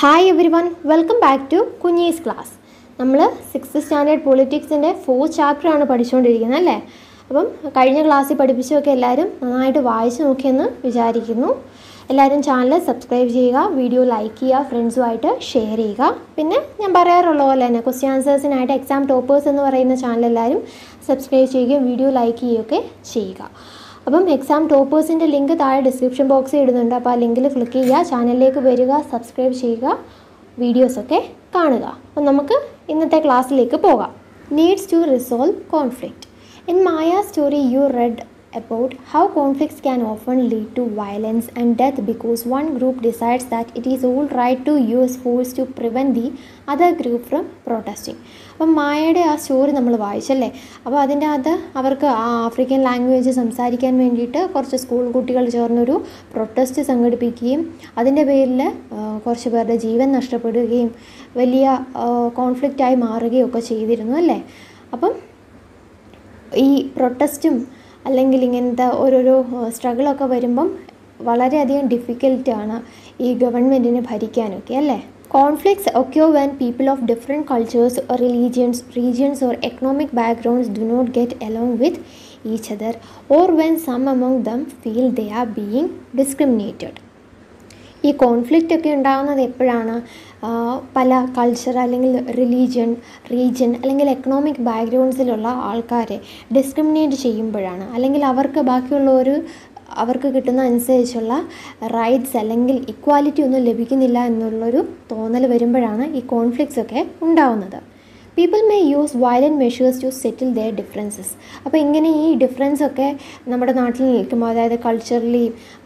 Hi everyone welcome back to Kunjees class നമ്മൾ sixth standard പൊളിറ്റിക്സിൻ്റെ fourth ചാപ്റ്ററാണ് പഠിച്ചുകൊണ്ടിരിക്കുന്നത് അല്ലേ അപ്പം കഴിഞ്ഞ ക്ലാസ്സിൽ പഠിപ്പിച്ചതൊക്കെ എല്ലാവരും നന്നായിട്ട് വായിച്ചു നോക്കിയെന്ന് വിചാരിക്കുന്നു എല്ലാവരും ചാനൽ സബ്സ്ക്രൈബ് ചെയ്യുക വീഡിയോ ലൈക്ക് ചെയ്യുക ഫ്രണ്ട്സുമായിട്ട് ഷെയർ ചെയ്യുക പിന്നെ ഞാൻ പറയാറുള്ള പോലെ തന്നെ ക്വസ്റ്റ്യൻ ആൻസേഴ്സിനായിട്ട് എക്സാം ടോപ്പേഴ്സ് എന്ന് പറയുന്ന ചാനൽ എല്ലാവരും സബ്സ്ക്രൈബ് ചെയ്യുകയും വീഡിയോ ലൈക്ക് ചെയ്യുകയൊക്കെ ചെയ്യുക അപ്പം എക്സാം ടോപ്പേഴ്സിൻ്റെ ലിങ്ക് താഴെ ഡിസ്ക്രിപ്ഷൻ ബോക്സിൽ ഇടുന്നുണ്ട് അപ്പോൾ ആ ലിങ്കിൽ ക്ലിക്ക് ചെയ്യുക ചാനലിലേക്ക് വരിക സബ്സ്ക്രൈബ് ചെയ്യുക വീഡിയോസൊക്കെ കാണുക അപ്പം നമുക്ക് ഇന്നത്തെ ക്ലാസ്സിലേക്ക് പോകാം needs to resolve conflict in Maya story you read about how conflicts can often lead to violence and death because one group decides that it is all right to use force to prevent the other group from protesting അപ്പം മായയുടെ ആ story നമ്മൾ വായിച്ചല്ലേ അപ്പോൾ അതിൻ്റെ അകത്ത് അവർക്ക് ആ African language സംസാരിക്കാൻ വേണ്ടിയിട്ട് കുറച്ച് സ്കൂൾ കുട്ടികൾ ചേർന്നൊരു പ്രൊട്ടസ്റ്റ് സംഘടിപ്പിക്കുകയും അതിൻ്റെ പേരിൽ കുറച്ച് പേരുടെ ജീവൻ നഷ്ടപ്പെടുകയും വലിയ കോൺഫ്ലിക്റ്റായി മാറുകയും ഒക്കെ ചെയ്തിരുന്നു അല്ലേ അപ്പം ഈ പ്രൊട്ടസ്റ്റും അല്ലെങ്കിൽ ഇങ്ങനത്തെ ഓരോരോ സ്ട്രഗിളൊക്കെ വരുമ്പം വളരെയധികം ഡിഫിക്കൽട്ടാണ് ഈ ഗവൺമെൻറ്റിനെ ഭരിക്കാനൊക്കെ അല്ലേ conflicts occur when people of different cultures religions regions or economic backgrounds do not get along with each other or when some among them feel they are being discriminated ഈ കോൺഫ്ലിക്റ്റ് ഒക്കെ ഉണ്ടാകുന്നത് എപ്പോഴാണ് പല കൾച്ചർ അല്ലെങ്കിൽ religion region അല്ലെങ്കിൽ economic ബാക്ക്ഗ്രൗണ്ട്സിലുള്ള ആൾക്കാരെ discriminate ചെയ്യുമ്പോഴാണ് അല്ലെങ്കിൽ അവർക്ക് ബാക്കിയുള്ള ഒരു അവർക്ക് കിട്ടുന്ന അനുസരിച്ചുള്ള റൈറ്റ്സ് അല്ലെങ്കിൽ ഇക്വാലിറ്റി ഒന്നും ലഭിക്കുന്നില്ല എന്നുള്ളൊരു തോന്നൽ വരുമ്പോഴാണ് ഈ കോൺഫ്ലിക്ട്സ് ഒക്കെ ഉണ്ടാവുന്നത് people may use violent measures to settle their differences അപ്പോൾ ഇങ്ങനെ ഈ ഡിഫറൻസ് ഒക്കെ നമ്മുടെ നാട്ടിൽ നിൽക്കുമ്പോൾ അതായത് കൾച്ചറലി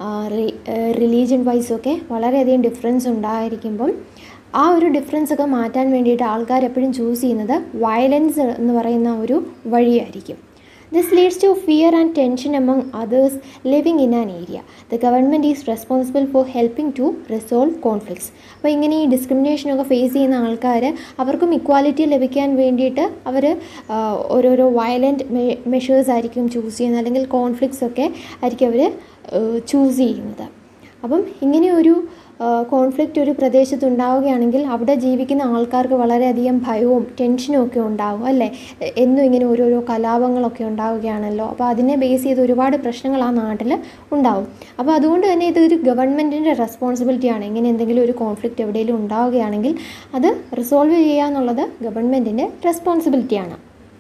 റിലീജിയൻ വൈസൊക്കെ വളരെയധികം ഡിഫറൻസ് ഉണ്ടായിരിക്കുമ്പം ആ ഒരു ഡിഫറൻസ് ഒക്കെ മാറ്റാൻ വേണ്ടിയിട്ട് ആൾക്കാർ എപ്പോഴും ചൂസ് ചെയ്യുന്നത് വയലൻസ് എന്ന് പറയുന്ന ഒരു വഴിയായിരിക്കും this leads to fear and tension among others living in an area the government is responsible for helping to resolve conflicts അപ്പോൾ ഇങ്ങനെ ഈ ഡിസ്ക്രിമിനേഷനൊക്കെ ഫേസ് ചെയ്യുന്ന ആൾക്കാർ അവർക്കും ഇക്വാലിറ്റി ലഭിക്കാൻ വേണ്ടിയിട്ട് അവർ ഓരോരോ വയലൻറ്റ് മെഷേഴ്സ് ആയിരിക്കും ചൂസ് ചെയ്യുന്നത് അല്ലെങ്കിൽ കോൺഫ്ലിക്ട്സ് ഒക്കെ ആയിരിക്കും അവർ ചൂസ് ചെയ്യുന്നത് അപ്പം ഇങ്ങനെയൊരു കോൺഫ്ലിക്റ്റ് ഒരു പ്രദേശത്ത് ഉണ്ടാവുകയാണെങ്കിൽ അവിടെ ജീവിക്കുന്ന ആൾക്കാർക്ക് വളരെയധികം ഭയവും ടെൻഷനും ഒക്കെ ഉണ്ടാവും അല്ലേ എന്നും ഇങ്ങനെ ഓരോരോ കലാപങ്ങളൊക്കെ ഉണ്ടാവുകയാണല്ലോ അപ്പോൾ അതിനെ ബേസ് ചെയ്ത് ഒരുപാട് പ്രശ്നങ്ങൾ ആ നാട്ടിൽ ഉണ്ടാവും അപ്പോൾ അതുകൊണ്ട് തന്നെ ഇതൊരു ഗവൺമെൻറ്റിൻ്റെ റെസ്പോൺസിബിലിറ്റിയാണ് ഇങ്ങനെ എന്തെങ്കിലും ഒരു കോൺഫ്ലിക്റ്റ് എവിടെയെങ്കിലും ഉണ്ടാവുകയാണെങ്കിൽ അത് റിസോൾവ് ചെയ്യുക എന്നുള്ളത് ഗവൺമെൻറ്റിൻ്റെ റെസ്പോൺസിബിലിറ്റിയാണ്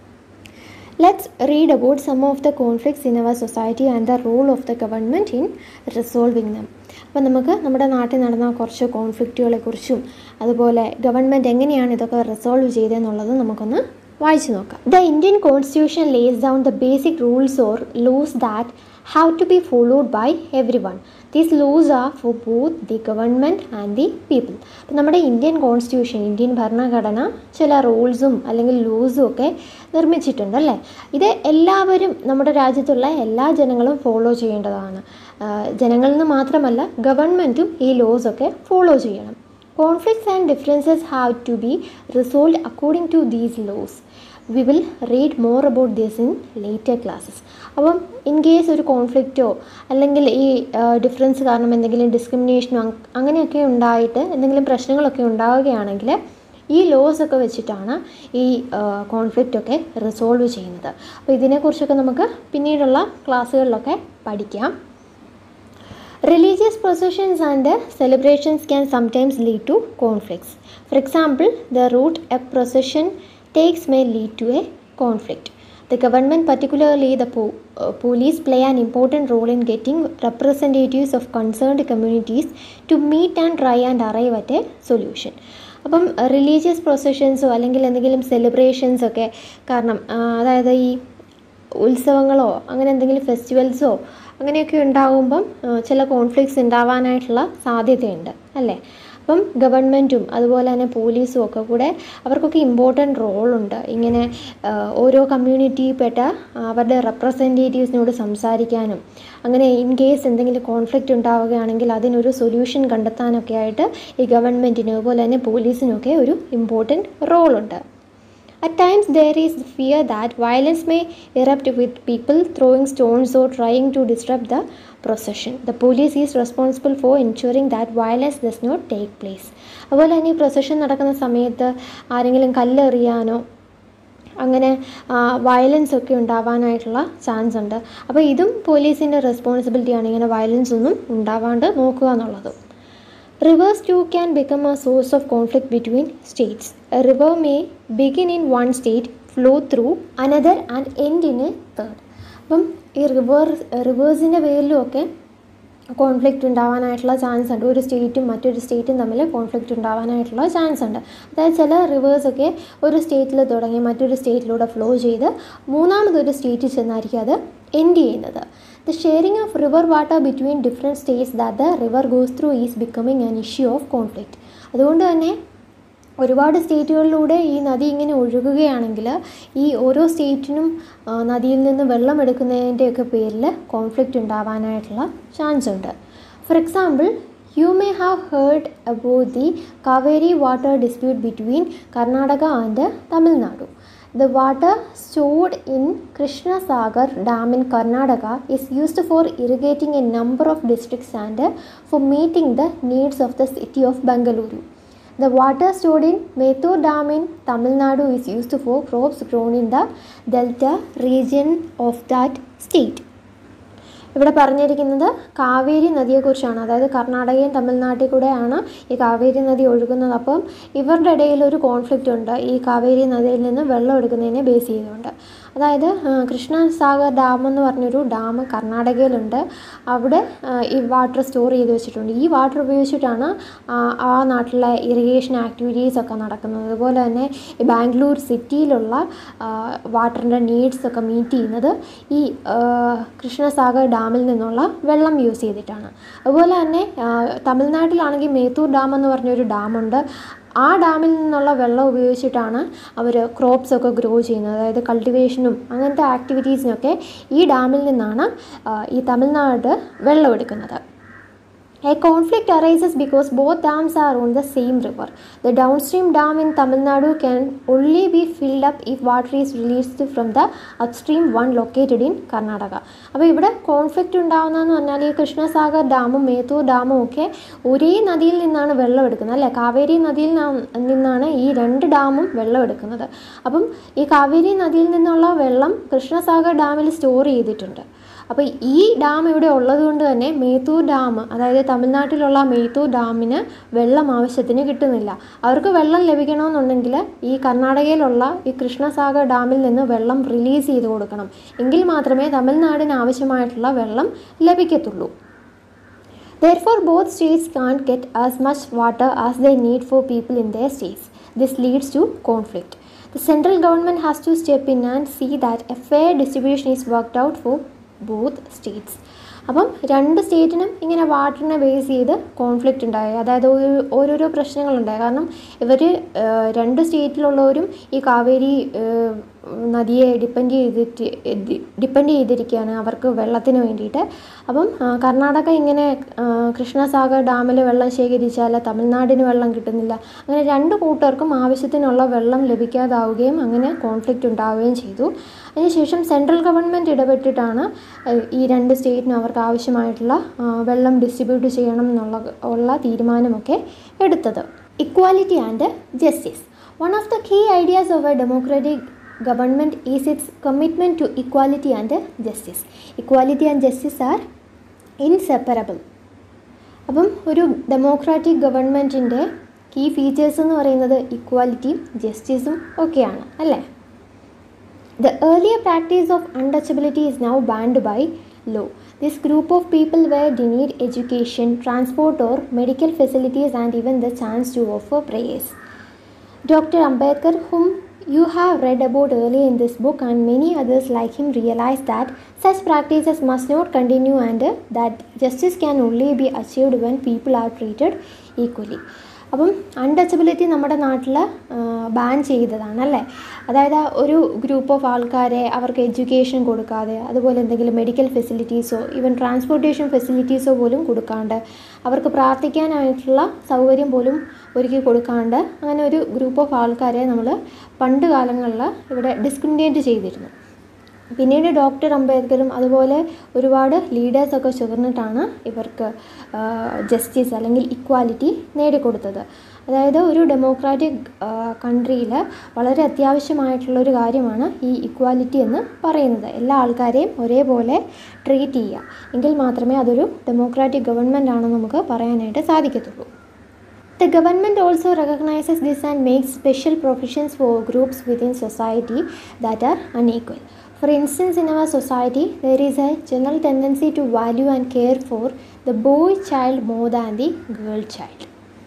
let's read about some of the conflicts in our society and the role of the government in resolving them അപ്പോൾ നമുക്ക് നമ്മുടെ നാട്ടിൽ നടന്ന കുറച്ച് കോൺഫ്ലിക്റ്റുകളെക്കുറിച്ചും അതുപോലെ ഗവൺമെൻറ് എങ്ങനെയാണ് ഇതൊക്കെ റിസോൾവ് ചെയ്തതെന്നുള്ളത് നമുക്കൊന്ന് വായിച്ചു നോക്കാം the Indian constitution lays down the basic rules or laws that have to be followed by everyone these laws are for both the government and the people അപ്പം നമ്മുടെ ഇന്ത്യൻ കോൺസ്റ്റിറ്റ്യൂഷൻ ഇന്ത്യൻ ഭരണഘടന ചില റൂൾസും അല്ലെങ്കിൽ ലൂസും ഒക്കെ നിർമ്മിച്ചിട്ടുണ്ട് അല്ലേ ഇത് എല്ലാവരും നമ്മുടെ രാജ്യത്തുള്ള എല്ലാ ജനങ്ങളും ഫോളോ ചെയ്യേണ്ടതാണ് ജനങ്ങളിൽ നിന്ന് മാത്രമല്ല ഗവൺമെൻറ്റും ഈ ലോസൊക്കെ ഫോളോ ചെയ്യണം conflicts and differences have to be resolve according to these laws we will read more about this in later classes അപ്പം ഇൻ കേസ് ഒരു കോൺഫ്ലിക്റ്റോ അല്ലെങ്കിൽ ഈ ഡിഫറൻസ് കാരണം എന്തെങ്കിലും ഡിസ്ക്രിമിനേഷനോ അങ്ങനെയൊക്കെ ഉണ്ടായിട്ട് എന്തെങ്കിലും പ്രശ്നങ്ങളൊക്കെ ഉണ്ടാവുകയാണെങ്കിൽ ഈ ലോസ് ഒക്കെ വെച്ചിട്ടാണ് ഈ കോൺഫ്ലിക്റ്റ് ഒക്കെ റിസോൾവ് ചെയ്യുന്നത് അപ്പോൾ ഇതിനെക്കുറിച്ചൊക്കെ നമുക്ക് പിന്നീടുള്ള ക്ലാസ്സുകളിലൊക്കെ പഠിക്കാം Religious processions and celebrations can sometimes lead to conflicts. For example, the route a procession takes may lead to a conflict. The government, particularly the po- uh, police, play an important role in getting representatives of concerned communities to meet and try and arrive at a solution. അപ്പം religious പ്രൊസഷൻസോ അല്ലെങ്കിൽ എന്തെങ്കിലും celebrations ഒക്കെ കാരണം അതായത് ഈ ഉത്സവങ്ങളോ അങ്ങനെ എന്തെങ്കിലും ഫെസ്റ്റിവൽസോ അങ്ങനെയൊക്കെ ഉണ്ടാകുമ്പം ചില കോൺഫ്ലിക്ട്സ് ഉണ്ടാവാനായിട്ടുള്ള സാധ്യതയുണ്ട് അല്ലേ അപ്പം ഗവൺമെൻറ്റും അതുപോലെ തന്നെ പോലീസും ഒക്കെ കൂടെ അവർക്കൊക്കെ ഇമ്പോർട്ടൻ്റ് റോളുണ്ട് ഇങ്ങനെ ഓരോ കമ്മ്യൂണിറ്റിയിൽപ്പെട്ട അവരുടെ റെപ്രസെൻറ്റേറ്റീവ്സിനോട് സംസാരിക്കാനും അങ്ങനെ ഇൻ കേസ് എന്തെങ്കിലും കോൺഫ്ലിക്റ്റ് ഉണ്ടാവുകയാണെങ്കിൽ അതിനൊരു സൊല്യൂഷൻ കണ്ടെത്താനൊക്കെ ആയിട്ട് ഈ ഗവൺമെൻറ്റിനും അതുപോലെ തന്നെ പോലീസിനൊക്കെ ഒരു ഇമ്പോർട്ടൻറ്റ് റോളുണ്ട് At times, there is fear that violence may erupt with people throwing stones or trying to disrupt the procession. The police is responsible for ensuring that violence does not take place. അതുപോലെ തന്നെ ഈ procession നടക്കുന്ന സമയത്ത് ആരെങ്കിലും കല്ലെറിയാനോ അങ്ങനെ violence ഒക്കെ ഉണ്ടാവാനായിട്ടുള്ള chance ഉണ്ട് അപ്പോൾ ഇതും പോലീസിൻ്റെ റെസ്പോൺസിബിലിറ്റിയാണ് ഇങ്ങനെ വയലൻസ് ഒന്നും ഉണ്ടാവാണ്ട് നോക്കുക എന്നുള്ളത് Rivers too can become a source of conflict between states. A river may begin in one state, flow through another and end in a third. അപ്പം ഈ റിവർ റിവേഴ്സിൻ്റെ പേരിലും ഒക്കെ കോൺഫ്ലിക്റ്റ് ഉണ്ടാവാനായിട്ടുള്ള ചാൻസ് ഉണ്ട് ഒരു സ്റ്റേറ്റും മറ്റൊരു സ്റ്റേറ്റും തമ്മിൽ കോൺഫ്ലിക്റ്റ് ഉണ്ടാവാനായിട്ടുള്ള ചാൻസ് ഉണ്ട് അതായത് ചില റിവേഴ്സൊക്കെ ഒരു സ്റ്റേറ്റിൽ തുടങ്ങി മറ്റൊരു സ്റ്റേറ്റിലൂടെ ഫ്ലോ ചെയ്ത് മൂന്നാമതൊരു സ്റ്റേറ്റിൽ ചെന്നായിരിക്കും അത് എൻഡ് ചെയ്യുന്നത് the sharing of river water between different states that the river goes through is becoming an issue of conflict അതുകൊണ്ട് തന്നെ ഒരുപാട് സ്റ്റേറ്റുകളിലൂടെ ഈ നദി ഇങ്ങനെ ഒഴുകുകയാണെങ്കിൽ ഈ ഓരോ സ്റ്റേറ്റിനും ആ, നദിയിൽ നിന്ന് വെള്ളം എടുക്കുന്നതിൻ്റെയൊക്കെ പേരിൽ കോൺഫ്ലിക്റ്റ് ഉണ്ടാവാനായിട്ടുള്ള ചാൻസ് ഉണ്ട് for example you may have heard about the Kaveri water dispute between Karnataka and Tamil Nadu The water stored in Krishnasagar Dam in Karnataka is used for irrigating a number of districts and uh, for meeting the needs of the city of Bangalore. The water stored in Mettur Dam in Tamil Nadu is used for crops grown in the delta region of that state. ഇവിടെ പറഞ്ഞിരിക്കുന്നത് കാവേരി നദിയെക്കുറിച്ചാണ് അതായത് കർണാടകയും തമിഴ്നാട്ടിൽ കൂടെയാണ് ഈ കാവേരി നദി ഒഴുകുന്നത് അപ്പം ഇവരുടെ ഇടയിൽ ഒരു കോൺഫ്ലിക്റ്റ് ഉണ്ട് ഈ കാവേരി നദിയിൽ നിന്ന് വെള്ളം എടുക്കുന്നതിനെ ബേസ് ചെയ്തുകൊണ്ട് അതായത് ആ, കൃഷ്ണസാഗർ ഡാം എന്ന് പറഞ്ഞൊരു ഡാം കർണാടകയിലുണ്ട് അവിടെ ആ, ഈ വാട്ടർ സ്റ്റോർ ചെയ്ത് വെച്ചിട്ടുണ്ട് ഈ വാട്ടർ ഉപയോഗിച്ചിട്ടാണ് ആ, ആ നാട്ടിലെ ഇറിഗേഷൻ ആക്ടിവിറ്റീസ് ഒക്കെ നടക്കുന്നത് അതുപോലെ തന്നെ ഈ ബാംഗ്ലൂർ സിറ്റിയിലുള്ള വാട്ടറിൻ്റെ നീഡ്സ് ഒക്കെ മീറ്റ് ചെയ്യുന്നത് ഈ ആ, കൃഷ്ണസാഗർ ഡാമിൽ നിന്നുള്ള വെള്ളം യൂസ് ചെയ്തിട്ടാണ് അതുപോലെ തന്നെ ആ, തമിഴ്നാട്ടിലാണെങ്കിൽ മേത്തൂർ ഡാം എന്ന് പറഞ്ഞൊരു ഡാമുണ്ട് ആ ഡാമിൽ നിന്നുള്ള വെള്ളം ഉപയോഗിച്ചിട്ടാണ് അവർ ക്രോപ്സ് ഒക്കെ ഗ്രോ ചെയ്യുന്നത് അതായത് കൾട്ടിവേഷനും അങ്ങനത്തെ ആക്ടിവിറ്റീസിനൊക്കെ ഈ ഡാമിൽ നിന്നാണ് ആ, ഈ തമിഴ്നാട് വെള്ളം എടുക്കുന്നത് A conflict arises because both dams are on the same river. The downstream dam in Tamil Nadu can only be filled up if water is released from the upstream one located in Karnataka. അപ്പോൾ ഇവിടെ conflict ഉണ്ടാകുന്നതെന്ന് പറഞ്ഞാൽ ഈ കൃഷ്ണസാഗർ ഡാമും മേത്തൂർ ഡാമും ഒക്കെ ഒരേ നദിയിൽ നിന്നാണ് വെള്ളം എടുക്കുന്നത് അല്ലേ കാവേരി നദിയിൽ നാ- നിന്നാണ് ഈ രണ്ട് ഡാമും വെള്ളം എടുക്കുന്നത് അപ്പം ഈ കാവേരി നദിയിൽ നിന്നുള്ള വെള്ളം കൃഷ്ണസാഗർ ഡാമിൽ സ്റ്റോർ ചെയ്തിട്ടുണ്ട് അപ്പോൾ ഈ ഡാം ഇവിടെ ഉള്ളത് കൊണ്ട് തന്നെ മേത്തൂർ ഡാം അതായത് തമിഴ്നാട്ടിലുള്ള മേത്തൂർ ഡാമിന് വെള്ളം ആവശ്യത്തിന് കിട്ടുന്നില്ല അവർക്ക് വെള്ളം ലഭിക്കണമെന്നുണ്ടെങ്കിൽ ഈ കർണാടകയിലുള്ള ഈ കൃഷ്ണസാഗർ ഡാമിൽ നിന്ന് വെള്ളം റിലീസ് ചെയ്ത് കൊടുക്കണം എങ്കിൽ മാത്രമേ തമിഴ്നാടിന് ആവശ്യമായിട്ടുള്ള വെള്ളം ലഭിക്കത്തുള്ളൂ Therefore, both states can't get as much water as they need for people in their states. This leads to conflict. The central government has to step in and see that a fair distribution is worked out for both states. അപ്പം രണ്ട് സ്റ്റേറ്റിനും ഇങ്ങനെ വാട്ടറിനെ base ചെയ്ത് conflict ഉണ്ടായി അതായത് ഒരു ഓരോരോ പ്രശ്നങ്ങളുണ്ടായി കാരണം ഇവർ രണ്ട് സ്റ്റേറ്റിലുള്ളവരും ഈ കാവേരി ഏഹ്, നദിയെ ഡിപ്പെൻഡ് ചെയ്തിട്ട് ഡിപ്പെൻഡ് ചെയ്തിരിക്കുകയാണ് അവർക്ക് വെള്ളത്തിന് വേണ്ടിയിട്ട് അപ്പം ആ, കർണാടക ഇങ്ങനെ ആ, കൃഷ്ണസാഗർ ഡാമിൽ വെള്ളം ശേഖരിച്ചാൽ തമിഴ്നാടിന് വെള്ളം കിട്ടുന്നില്ല അങ്ങനെ രണ്ട് കൂട്ടർക്കും ആവശ്യത്തിനുള്ള വെള്ളം ലഭിക്കാതാവുകയും അങ്ങനെ കോൺഫ്ലിക്റ്റ് ഉണ്ടാവുകയും ചെയ്തു അതിനുശേഷം സെൻട്രൽ ഗവൺമെൻറ് ഇടപെട്ടിട്ടാണ് ഏഹ്, ഈ രണ്ട് സ്റ്റേറ്റിനും അവർക്ക് ആവശ്യമായിട്ടുള്ള ആ, വെള്ളം ഡിസ്ട്രിബ്യൂട്ട് ചെയ്യണം എന്നുള്ള ഉള്ള തീരുമാനമൊക്കെ എടുത്തത് equality and justice one of the key ideas of a democratic government is its commitment to equality and justice equality and justice are inseparable അപ്പം ഒരു ഡെമോക്രാറ്റിക് ഗവൺമെൻറ്റിൻ്റെ കീ ഫീച്ചേഴ്സ് എന്ന് പറയുന്നത് ഇക്വാലിറ്റിയും ജസ്റ്റിസും ഒക്കെയാണ് അല്ലേ The earlier practice of untouchability is now banned by law. This group of people were denied education, transport, or medical facilities, and even the chance to offer prayers. Dr. Ambedkar, whom you have read about earlier in this book, and many others like him, realized that such practices must not continue and uh, that justice can only be achieved when people are treated equally. അപ്പം untouchability നമ്മുടെ നാട്ടിൽ ban ചെയ്തതാണ് അല്ലേ അതായത് ഒരു group of ആൾക്കാരെ അവർക്ക് education കൊടുക്കാതെ അതുപോലെ എന്തെങ്കിലും മെഡിക്കൽ ഫെസിലിറ്റീസോ ഈവൻ ട്രാൻസ്പോർട്ടേഷൻ ഫെസിലിറ്റീസോ പോലും കൊടുക്കാണ്ട് അവർക്ക് പ്രാർത്ഥിക്കാനായിട്ടുള്ള സൗകര്യം പോലും ഒരുക്കി കൊടുക്കാണ്ട് അങ്ങനെ ഒരു ഗ്രൂപ്പ് ഓഫ് ആൾക്കാരെ നമ്മൾ പണ്ട് കാലങ്ങളിൽ ഇവിടെ ഡിസ്ക്രിമിനേറ്റ് ചെയ്തിരുന്നു പിന്നീട് ഡോക്ടർ അംബേദ്കറും അതുപോലെ ഒരുപാട് ലീഡേഴ്സൊക്കെ ചേർന്നിട്ടാണ് ഇവർക്ക് ജസ്റ്റിസ് അല്ലെങ്കിൽ ഇക്വാലിറ്റി നേടിക്കൊടുത്തത് അതായത് ഒരു ഡെമോക്രാറ്റിക് കൺട്രിയിൽ വളരെ അത്യാവശ്യമായിട്ടുള്ളൊരു കാര്യമാണ് ഈ ഇക്വാലിറ്റി എന്ന് പറയുന്നത് എല്ലാ ആൾക്കാരെയും ഒരേപോലെ ട്രീറ്റ് ചെയ്യുക എങ്കിൽ മാത്രമേ അതൊരു ഡെമോക്രാറ്റിക് ഗവൺമെൻറ് ആണെന്ന് നമുക്ക് പറയാനായിട്ട് സാധിക്കത്തുള്ളൂ The government also recognizes this and makes special provisions for groups within society that are unequal. For instance, in our society, there is a general tendency to value and care for the boy child more than the girl child.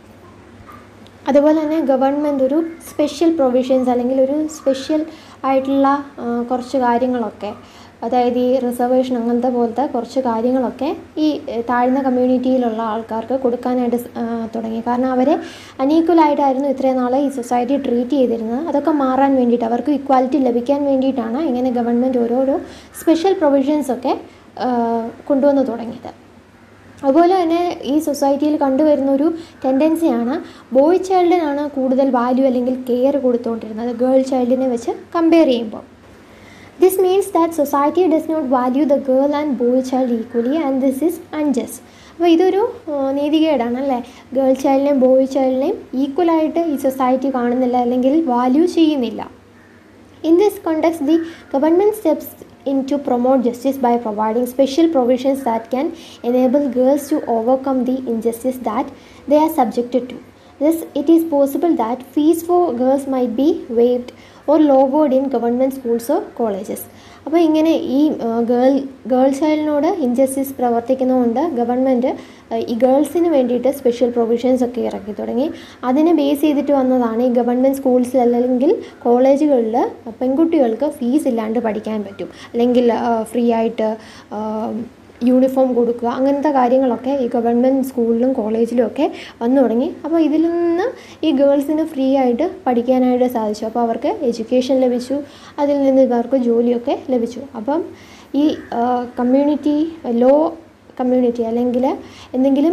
അതുപോലെ തന്നെ government ഒരു special provisions അല്ലെങ്കിൽ ഒരു special ആയിട്ടുള്ള ആ, കുറച്ച് കാര്യങ്ങളൊക്കെ അതായത് ഈ റിസർവേഷൻ അങ്ങനത്തെ പോലത്തെ കുറച്ച് കാര്യങ്ങളൊക്കെ ഈ ഏഹ്, താഴ്ന്ന കമ്മ്യൂണിറ്റിയിലുള്ള ആൾക്കാർക്ക് കൊടുക്കാനായിട്ട് സ്- ആ, തുടങ്ങി കാരണം അവരെ അനീക്വലായിട്ടായിരുന്നു ഇത്രയും നാൾ ഈ സൊസൈറ്റി ട്രീറ്റ് ചെയ്തിരുന്നത് അതൊക്കെ മാറാൻ വേണ്ടിയിട്ട് അവർക്ക് ഇക്വാലിറ്റി ലഭിക്കാൻ വേണ്ടിയിട്ടാണ് ഇങ്ങനെ ഗവൺമെൻറ് ഓരോരോ സ്പെഷ്യൽ പ്രൊവിഷൻസ് ഒക്കെ ആ, കൊണ്ടുവന്ന് തുടങ്ങിയത് അതുപോലെ തന്നെ ഈ സൊസൈറ്റിയിൽ കണ്ടുവരുന്ന ഒരു ടെൻഡൻസിയാണ് ബോയ് ചൈൽഡിനാണ് കൂടുതൽ വാല്യൂ അല്ലെങ്കിൽ കെയർ കൊടുത്തുകൊണ്ടിരുന്നത് ഗേൾ ചൈൽഡിനെ വെച്ച് കമ്പയർ ചെയ്യുമ്പോൾ this means that society does not value the girl and boy child equally and this is unjust അപ്പോൾ ഇതൊരു ആ, നീതികേടാണ് അല്ലേ ഗേൾ ചൈൽഡിനെയും ബോയ് ചൈൽഡിനെയും ഈക്വലായിട്ട് ഈ സൊസൈറ്റി കാണുന്നില്ല അല്ലെങ്കിൽ വാല്യൂ ചെയ്യുന്നില്ല In this context, the government steps in to promote justice by providing special provisions that can enable girls to overcome the injustice that they are subjected to. Thus, it is possible that fees for girls might be waived or lowered in government schools or colleges. അപ്പോൾ ഇങ്ങനെ ഈ girl ഗേൾ ചൈൽഡിനോട് injustice പ്രവർത്തിക്കുന്നതുകൊണ്ട് government ഈ ഗേൾസിന് വേണ്ടിയിട്ട് special provisions ഒക്കെ ഇറക്കി തുടങ്ങി അതിനെ ബേസ് ചെയ്തിട്ട് വന്നതാണ് ഈ ഗവൺമെൻറ് സ്കൂൾസിൽ അല്ലെങ്കിൽ കോളേജുകളിൽ പെൺകുട്ടികൾക്ക് ഫീസ് ഇല്ലാണ്ട് പഠിക്കാൻ പറ്റും അല്ലെങ്കിൽ ഫ്രീ ആയിട്ട് യൂണിഫോം കൊടുക്കുക അങ്ങനത്തെ കാര്യങ്ങളൊക്കെ ഈ ഗവൺമെൻറ് സ്കൂളിലും കോളേജിലും ഒക്കെ വന്നു തുടങ്ങി അപ്പോൾ ഇതിൽ നിന്ന് ഈ ഗേൾസിന് ഫ്രീ ആയിട്ട് പഠിക്കാനായിട്ട് സാധിച്ചു അപ്പോൾ അവർക്ക് എഡ്യൂക്കേഷൻ ലഭിച്ചു അതിൽ നിന്ന് ഇവർക്ക് ജോലിയൊക്കെ ലഭിച്ചു അപ്പം ഈ കമ്മ്യൂണിറ്റി ലോ കമ്മ്യൂണിറ്റി അല്ലെങ്കിൽ എന്തെങ്കിലും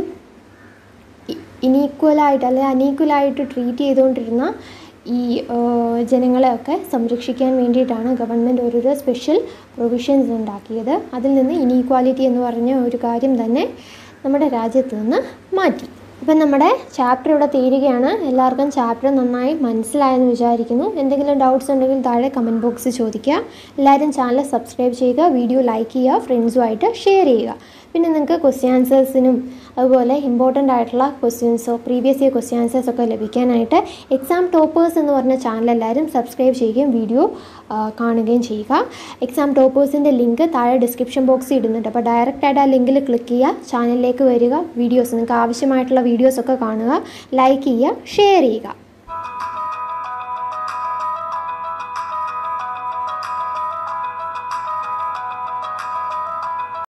ഇനീക്വലായിട്ട് അല്ലെങ്കിൽ അനീക്വലായിട്ട് ട്രീറ്റ് ചെയ്തുകൊണ്ടിരുന്ന ഈ ആ, ജനങ്ങളെയൊക്കെ സംരക്ഷിക്കാൻ വേണ്ടിയിട്ടാണ് ഗവൺമെൻറ് ഓരോരോ സ്പെഷ്യൽ പ്രൊവിഷൻസ് ഉണ്ടാക്കിയത് അതിൽ നിന്ന് ഇനീക്വാലിറ്റി എന്ന് പറഞ്ഞ ഒരു കാര്യം തന്നെ നമ്മുടെ രാജ്യത്ത് നിന്ന് മാറ്റി അപ്പം നമ്മുടെ ചാപ്റ്റർ ഇവിടെ തീരുകയാണ് എല്ലാവർക്കും ചാപ്റ്റർ നന്നായി മനസ്സിലായെന്ന് വിചാരിക്കുന്നു എന്തെങ്കിലും ഡൗട്ട്സ് ഉണ്ടെങ്കിൽ താഴെ കമൻറ്റ് ബോക്സിൽ ചോദിക്കുക എല്ലാവരും ചാനൽ സബ്സ്ക്രൈബ് ചെയ്യുക വീഡിയോ ലൈക്ക് ചെയ്യുക ഫ്രണ്ട്സുമായിട്ട് ഷെയർ ചെയ്യുക പിന്നെ നിങ്ങൾക്ക് ക്വസ്റ്റ്യൻ ആൻസേഴ്സിനും അതുപോലെ ഇമ്പോർട്ടൻ്റ് ആയിട്ടുള്ള ക്വസ്റ്റ്യൻസോ പ്രീവിയസ് ഇയർ ക്വസ്റ്റ്യൻ ആൻസേഴ്സ് ഒക്കെ ലഭിക്കാനായിട്ട് എക്സാം ടോപ്പേഴ്സ് എന്ന് പറഞ്ഞ ചാനൽ എല്ലാവരും സബ്സ്ക്രൈബ് ചെയ്യുകയും വീഡിയോ ആ, കാണുകയും ചെയ്യുക എക്സാം ടോപ്പേഴ്സിൻ്റെ ലിങ്ക് താഴെ ഡിസ്ക്രിപ്ഷൻ ബോക്സിൽ ഇടുന്നുണ്ട് അപ്പോൾ ഡയറക്റ്റായിട്ട് ആ ലിങ്കിൽ ക്ലിക്ക് ചെയ്യുക ചാനലിലേക്ക് വരിക വീഡിയോസ് നിങ്ങൾക്ക് ആവശ്യമായിട്ടുള്ള വീഡിയോസൊക്കെ കാണുക ലൈക്ക് ചെയ്യുക ഷെയർ ചെയ്യുക